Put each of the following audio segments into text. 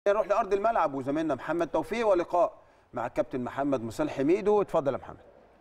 نروح لارض الملعب وزميلنا محمد توفيق ولقاء مع الكابتن محمد مصالح حميدو اتفضل يا محمد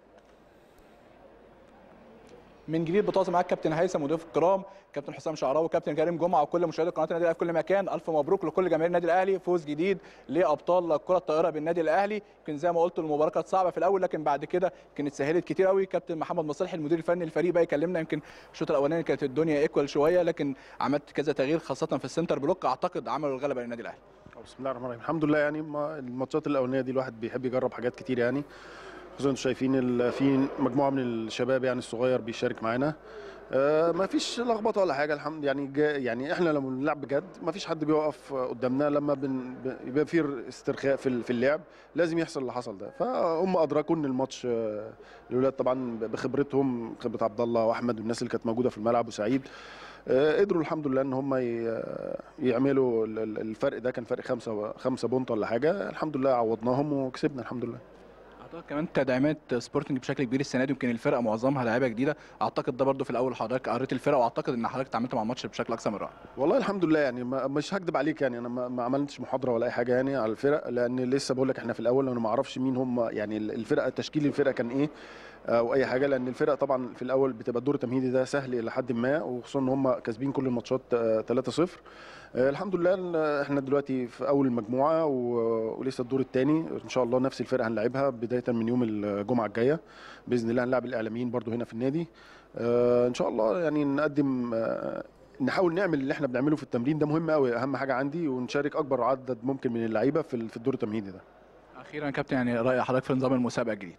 من جديد بتواصل معاك كابتن هيثم وضيوف الكرام كابتن حسام شعراوي كابتن كريم جمعه وكل مشاهدي قناه النادي الاهلي في كل مكان الف مبروك لكل جماهير النادي الاهلي فوز جديد لابطال الكره الطائره بالنادي الاهلي يمكن زي ما قلت المباراه كانت صعبه في الاول لكن بعد كده كانت سهلت كتير قوي كابتن محمد مصالح المدير الفني للفريق بقى يكلمنا يمكن الشوط الاولاني كانت الدنيا ايكوال شويه لكن عملت كذا تغيير خاصه في السنتر بلوك اعتقد عملوا الغلبه للنادي الاهلي بسم الله الرحمن الرحيم الحمد لله يعني ما الماتشات الاولانيه دي الواحد بيحب يجرب حاجات كتير يعني خصوصا انتوا شايفين ال- في مجموعه من الشباب يعني الصغير بيشارك معانا آه، ما فيش لخبطه ولا حاجه الحمد يعني جا يعني احنا لما بنلعب بجد ما فيش حد بيوقف قدامنا لما بن ب- يبقى في استرخاء في ال- في اللعب لازم يحصل اللي حصل ده فهم ادركوا ان الماتش آه، الاولاد طبعا بخبرتهم خبره عبد الله واحمد والناس اللي كانت موجوده في الملعب وسعيد آه، قدروا الحمد لله ان هم ي- يعملوا ال- ال- الفرق ده كان فرق خمسه خمسه بونت ولا حاجه الحمد لله عوضناهم وكسبنا الحمد لله اعتقد كمان تدعيمات سبورتنج بشكل كبير السنه دي يمكن الفرقه معظمها لعيبه جديده اعتقد ده برضو في الاول حضرتك قريت الفرقه واعتقد ان حضرتك اتعاملت مع الماتش بشكل اكثر من رائع والله الحمد لله يعني ما مش هكدب عليك يعني انا ما, ما عملتش محاضره ولا اي حاجه يعني على الفرق لان لسه بقول لك احنا في الاول وانا ما اعرفش مين هم يعني الفرقه تشكيل الفرقه كان ايه او اي حاجه لان الفرق طبعا في الاول بتبقى الدور التمهيدي ده سهل الى حد ما وخصوصا ان هم كاسبين كل الماتشات آه، 3-0 آه، الحمد لله إن احنا دلوقتي في اول المجموعه و- ولسه الدور الثاني ان شاء الله نفس الفرقه هنلعبها بدايه من يوم الجمعه الجايه باذن الله هنلعب الاعلاميين برضو هنا في النادي آه، ان شاء الله يعني نقدم آه، نحاول نعمل اللي احنا بنعمله في التمرين ده مهم قوي اهم حاجه عندي ونشارك اكبر عدد ممكن من اللعيبه في في الدور التمهيدي ده اخيرا يا كابتن يعني راي حضرتك في نظام المسابقه الجديد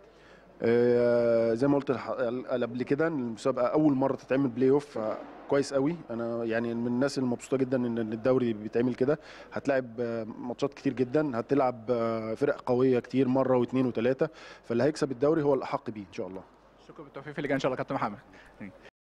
آه، زي ما قلت الح- قبل كده إن المسابقه اول مره تتعمل بلاي اوف كويس قوي انا يعني من الناس المبسوطه جدا ان إن الدوري بيتعمل كده هتلعب آه، ماتشات كتير جدا هتلعب آه، فرق قويه كتير مره واثنين وثلاثه فاللي هيكسب الدوري هو الاحق بيه ان شاء الله شكرا بالتوفيق في اللي جاي ان شاء الله يا كابتن محمد